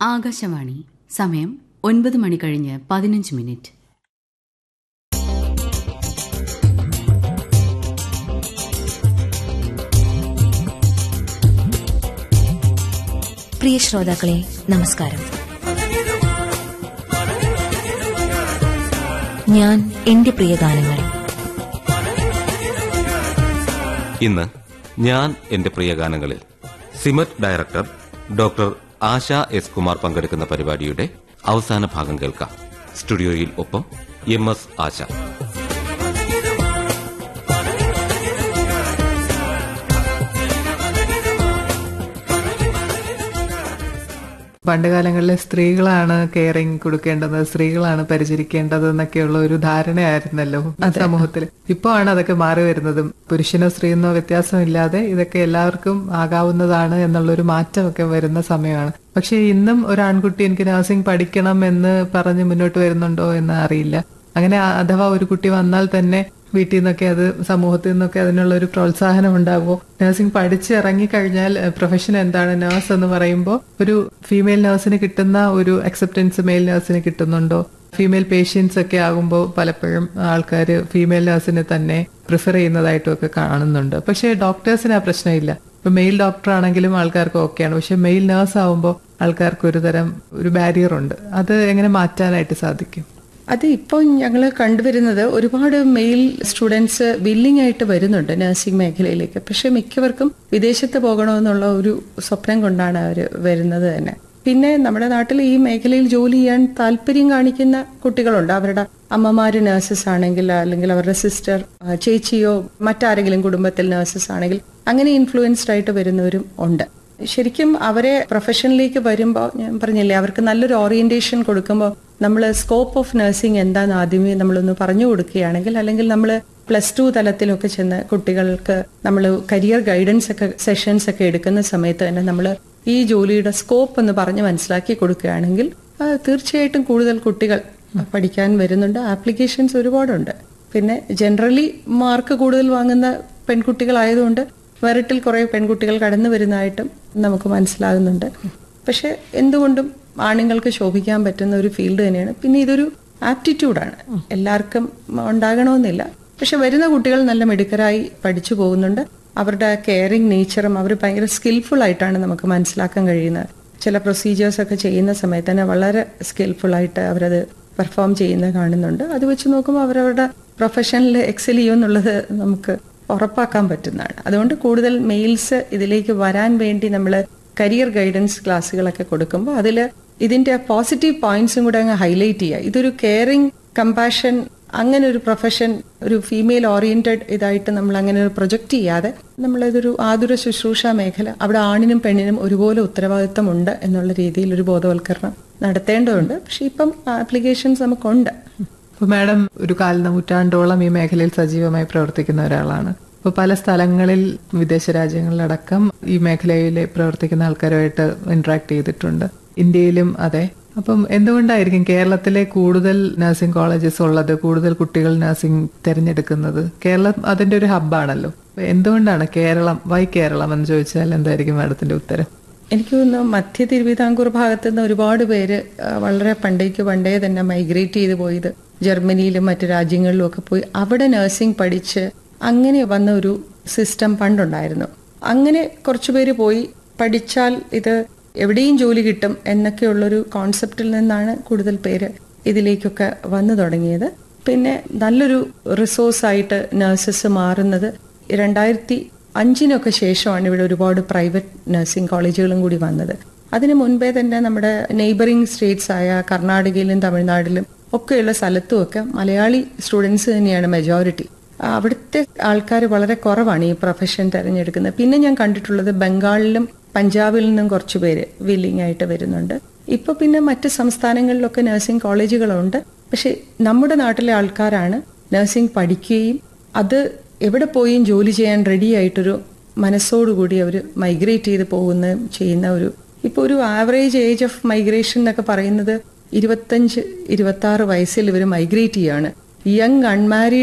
ആകാശവാണി സമയം ഒൻപത് മണി കഴിഞ്ഞ് പതിനഞ്ച് മിനിറ്റ് പ്രിയ ശ്രോതാക്കളെ നമസ്കാരം ഞാൻ എന്റെ പ്രിയ ഗാനങ്ങൾ ഇന്ന് ഞാൻ എന്റെ പ്രിയ ഗാനങ്ങളിൽ SIMET director doctor Asha S Kumar പങ്കെടുക്കുന്ന പരിപാടിയുടെ അവസാന ഭാഗം കേൾക്കാം സ്റ്റുഡിയോയിൽ ഒപ്പം എം എസ് ആശ പണ്ട് കാലങ്ങളിലെ സ്ത്രീകളാണ് കെയറിങ് കൊടുക്കേണ്ടത് സ്ത്രീകളാണ് പരിചരിക്കേണ്ടത് എന്നൊക്കെയുള്ള ഒരു ധാരണയായിരുന്നല്ലോ സമൂഹത്തിൽ ഇപ്പോ ആണ് അതൊക്കെ മാറി വരുന്നതും പുരുഷനോ സ്ത്രീയെന്നോ വ്യത്യാസമില്ലാതെ ഇതൊക്കെ എല്ലാവർക്കും ആകാവുന്നതാണ് എന്നുള്ളൊരു മാറ്റമൊക്കെ വരുന്ന സമയമാണ് പക്ഷെ ഇന്നും ഒരു ആൺകുട്ടി എനിക്ക് നഴ്സിംഗ് പഠിക്കണം എന്ന് പറഞ്ഞ് മുന്നോട്ട് വരുന്നുണ്ടോ എന്ന് അറിയില്ല അങ്ങനെ അഥവാ ഒരു കുട്ടി വന്നാൽ തന്നെ വീട്ടിൽ നിന്നൊക്കെ അത് സമൂഹത്തിൽ നിന്നൊക്കെ അതിനുള്ള ഒരു പ്രോത്സാഹനം ഉണ്ടാകുമോ നഴ്സിംഗ് പഠിച്ച് ഇറങ്ങിക്കഴിഞ്ഞാൽ പ്രൊഫഷൻ എന്താണ് നഴ്സ് എന്ന് പറയുമ്പോൾ ഒരു ഫീമെയിൽ നഴ്സിന് കിട്ടുന്ന ഒരു അക്സെപ്റ്റൻസ് മെയിൽ നഴ്സിന് കിട്ടുന്നുണ്ടോ ഫീമെയിൽ പേഷ്യൻസ് ഒക്കെ ആകുമ്പോൾ പലപ്പോഴും ആൾക്കാർ ഫീമെയിൽ നഴ്സിനെ തന്നെ പ്രിഫർ ചെയ്യുന്നതായിട്ടും ഒക്കെ കാണുന്നുണ്ട് പക്ഷേ ഡോക്ടേഴ്സിന് ആ പ്രശ്നമില്ല ഇപ്പൊ മെയിൽ ഡോക്ടർ ആണെങ്കിലും ആൾക്കാർക്ക് ഓക്കെയാണ് പക്ഷെ മെയിൽ നഴ്സ് ആവുമ്പോൾ ആൾക്കാർക്ക് ഒരു തരം ഒരു ബാരിയർ ഉണ്ട് അത് എങ്ങനെ മാറ്റാനായിട്ട് സാധിക്കും അത് ഇപ്പോൾ ഞങ്ങൾ കണ്ടുവരുന്നത് ഒരുപാട് മെയിൽ സ്റ്റുഡൻസ് വില്ലിംഗ് ആയിട്ട് വരുന്നുണ്ട് നഴ്സിംഗ് മേഖലയിലേക്ക് പക്ഷെ മിക്കവർക്കും വിദേശത്ത് പോകണമെന്നുള്ള ഒരു സ്വപ്നം കൊണ്ടാണ് അവർ വരുന്നത് തന്നെ പിന്നെ നമ്മുടെ നാട്ടിൽ ഈ മേഖലയിൽ ജോലി ചെയ്യാൻ താല്പര്യം കാണിക്കുന്ന കുട്ടികളുണ്ട് അവരുടെ അമ്മമാര് നഴ്സസ് ആണെങ്കിൽ അല്ലെങ്കിൽ അവരുടെ സിസ്റ്റർ ചേച്ചിയോ മറ്റാരെങ്കിലും കുടുംബത്തിൽ നഴ്സസ് ആണെങ്കിൽ അങ്ങനെ ഇൻഫ്ലുവൻസ്ഡ് ആയിട്ട് വരുന്നവരും ഉണ്ട് ശരിക്കും അവരെ പ്രൊഫഷനിലേക്ക് വരുമ്പോൾ ഞാൻ പറഞ്ഞില്ലേ അവർക്ക് നല്ലൊരു ഓറിയന്റേഷൻ കൊടുക്കുമ്പോൾ നമ്മൾ സ്കോപ്പ് ഓഫ് നഴ്സിംഗ് എന്താന്ന് ആദ്യമേ നമ്മളൊന്ന് പറഞ്ഞു കൊടുക്കുകയാണെങ്കിൽ അല്ലെങ്കിൽ നമ്മൾ പ്ലസ് ടു തലത്തിലൊക്കെ ചെന്ന് കുട്ടികൾക്ക് നമ്മൾ കരിയർ ഗൈഡൻസ് ഒക്കെ സെഷൻസ് ഒക്കെ എടുക്കുന്ന സമയത്ത് തന്നെ നമ്മൾ ഈ ജോലിയുടെ സ്കോപ്പ് ഒന്ന് പറഞ്ഞ് മനസ്സിലാക്കി കൊടുക്കുകയാണെങ്കിൽ തീർച്ചയായിട്ടും കൂടുതൽ കുട്ടികൾ പഠിക്കാൻ വരുന്നുണ്ട് ആപ്ലിക്കേഷൻസ് ഒരുപാടുണ്ട് പിന്നെ ജനറലി മാർക്ക് കൂടുതൽ വാങ്ങുന്ന പെൺകുട്ടികളായതുകൊണ്ട് മെറിറ്റിൽ കുറെ പെൺകുട്ടികൾ കടന്നു വരുന്നതായിട്ടും നമുക്ക് മനസ്സിലാകുന്നുണ്ട് പക്ഷെ എന്തുകൊണ്ടും ആണുങ്ങൾക്ക് ശോഭിക്കാൻ പറ്റുന്ന ഒരു ഫീൽഡ് തന്നെയാണ് പിന്നെ ഇതൊരു ആപ്റ്റിറ്റ്യൂഡാണ് എല്ലാവർക്കും ഉണ്ടാകണമെന്നില്ല പക്ഷെ വരുന്ന കുട്ടികൾ നല്ല മിടുക്കരായി പഠിച്ചു പോകുന്നുണ്ട് അവരുടെ കെയറിങ് നേച്ചറും അവർ ഭയങ്കര സ്കിൽഫുൾ ആയിട്ടാണ് നമുക്ക് മനസ്സിലാക്കാൻ കഴിയുന്നത് ചില പ്രൊസീജിയേഴ്സ് ഒക്കെ ചെയ്യുന്ന സമയത്ത് തന്നെ വളരെ സ്കിൽഫുൾ ആയിട്ട് അവരത് പെർഫോം ചെയ്യുന്നത് കാണുന്നുണ്ട് അത് വെച്ച് നോക്കുമ്പോൾ അവരവരുടെ പ്രൊഫഷനിൽ എക്സൽ ചെയ്യുമെന്നുള്ളത് നമുക്ക് ഉറപ്പാക്കാൻ പറ്റുന്നതാണ് അതുകൊണ്ട് കൂടുതൽ മെയിൽസ് ഇതിലേക്ക് വരാൻ വേണ്ടി നമ്മൾ കരിയർ ഗൈഡൻസ് ക്ലാസ്സുകളൊക്കെ കൊടുക്കുമ്പോൾ അതിൽ ഇതിന്റെ പോസിറ്റീവ് പോയിന്റ്സും കൂടെ അങ്ങ് ഹൈലൈറ്റ് ചെയ്യുക ഇതൊരു കെയറിങ് കമ്പാഷൻ അങ്ങനെ ഒരു പ്രൊഫഷൻ ഒരു ഫീമെയിൽ ഓറിയന്റഡ് ഇതായിട്ട് നമ്മൾ അങ്ങനെ ഒരു പ്രൊജക്റ്റ് ചെയ്യാതെ നമ്മളിതൊരു ആതുര ശുശ്രൂഷ മേഖല അവിടെ ആണിനും പെണ്ണിനും ഒരുപോലെ ഉത്തരവാദിത്തമുണ്ട് എന്നുള്ള രീതിയിൽ ഒരു ബോധവൽക്കരണം നടത്തേണ്ടതുണ്ട് പക്ഷെ ഇപ്പം ആപ്ലിക്കേഷൻസ് നമുക്കുണ്ട് അപ്പൊ മാഡം ഒരു കാൽ നൂറ്റാണ്ടോളം ഈ മേഖലയിൽ സജീവമായി പ്രവർത്തിക്കുന്ന ഒരാളാണ് അപ്പൊ പല സ്ഥലങ്ങളിൽ വിദേശ രാജ്യങ്ങളിലടക്കം ഈ മേഖലയിൽ പ്രവർത്തിക്കുന്ന ആൾക്കാരുമായിട്ട് ഇന്ററാക്ട് ചെയ്തിട്ടുണ്ട് ഇന്ത്യയിലും അതെ അപ്പം എന്തുകൊണ്ടായിരിക്കും കേരളത്തിലെ കൂടുതൽ നഴ്സിംഗ് കോളേജസ് ഉള്ളത് കൂടുതൽ കുട്ടികൾ നഴ്സിംഗ് തിരഞ്ഞെടുക്കുന്നത് കേരളം അതിന്റെ ഒരു ഹബ്ബാണല്ലോ എന്തുകൊണ്ടാണ് കേരളം വൈ കേരളം എന്ന് ചോദിച്ചാൽ എന്തായിരിക്കും മാഡത്തിന്റെ ഉത്തരം എനിക്ക് തോന്നുന്നു മധ്യ തിരുവിതാംകൂർ ഭാഗത്തു നിന്ന് ഒരുപാട് പേര് വളരെ പണ്ടേക്ക് പണ്ടേ തന്നെ മൈഗ്രേറ്റ് ചെയ്ത് പോയത് ജർമ്മനിയിലും മറ്റു രാജ്യങ്ങളിലും ഒക്കെ പോയി അവിടെ നഴ്സിംഗ് പഠിച്ച് അങ്ങനെ വന്ന ഒരു സിസ്റ്റം പണ്ടുണ്ടായിരുന്നു അങ്ങനെ കുറച്ചുപേര് പോയി പഠിച്ചാൽ ഇത് എവിടെയും ജോലി കിട്ടും എന്നൊക്കെയുള്ളൊരു കോൺസെപ്റ്റിൽ നിന്നാണ് കൂടുതൽ പേര് ഇതിലേക്കൊക്കെ വന്നു തുടങ്ങിയത് പിന്നെ നല്ലൊരു റിസോഴ്സ് ആയിട്ട് നഴ്സസ് മാറുന്നത് രണ്ടായിരത്തി അഞ്ചിനൊക്കെ ശേഷമാണ് ഇവിടെ ഒരുപാട് പ്രൈവറ്റ് നഴ്സിംഗ് കോളേജുകളും കൂടി വന്നത് അതിനു മുൻപേ തന്നെ നമ്മുടെ നെയ്ബറിംഗ് സ്റ്റേറ്റ്സ് ആയ കർണാടകയിലും തമിഴ്നാട്ടിലും ഒക്കെയുള്ള സ്ഥലത്തുമൊക്കെ മലയാളി സ്റ്റുഡൻസ് തന്നെയാണ് മെജോറിറ്റി അവിടുത്തെ ആൾക്കാർ വളരെ കുറവാണ് ഈ പ്രൊഫഷൻ തിരഞ്ഞെടുക്കുന്നത് പിന്നെ ഞാൻ കണ്ടിട്ടുള്ളത് ബംഗാളിലും പഞ്ചാബിൽ നിന്നും കുറച്ചു പേര് വില്ലിംഗ് ആയിട്ട് വരുന്നുണ്ട് ഇപ്പൊ പിന്നെ മറ്റ് സംസ്ഥാനങ്ങളിലൊക്കെ നഴ്സിംഗ് കോളേജുകളുണ്ട് പക്ഷെ നമ്മുടെ നാട്ടിലെ ആൾക്കാരാണ് നഴ്സിംഗ് പഠിക്കുകയും അത് എവിടെ പോയും ജോലി ചെയ്യാൻ റെഡി ആയിട്ടൊരു മനസ്സോടുകൂടി അവർ മൈഗ്രേറ്റ് ചെയ്ത് പോകുന്ന ചെയ്യുന്ന ഒരു ഇപ്പൊ ഒരു ആവറേജ് ഏജ് ഓഫ് മൈഗ്രേഷൻ എന്നൊക്കെ പറയുന്നത് ഇരുപത്തഞ്ച് ഇരുപത്തി ആറ് വയസ്സിൽ ഇവർ മൈഗ്രേറ്റ് ചെയ്യാണ് യങ് അൺമാരീഡ്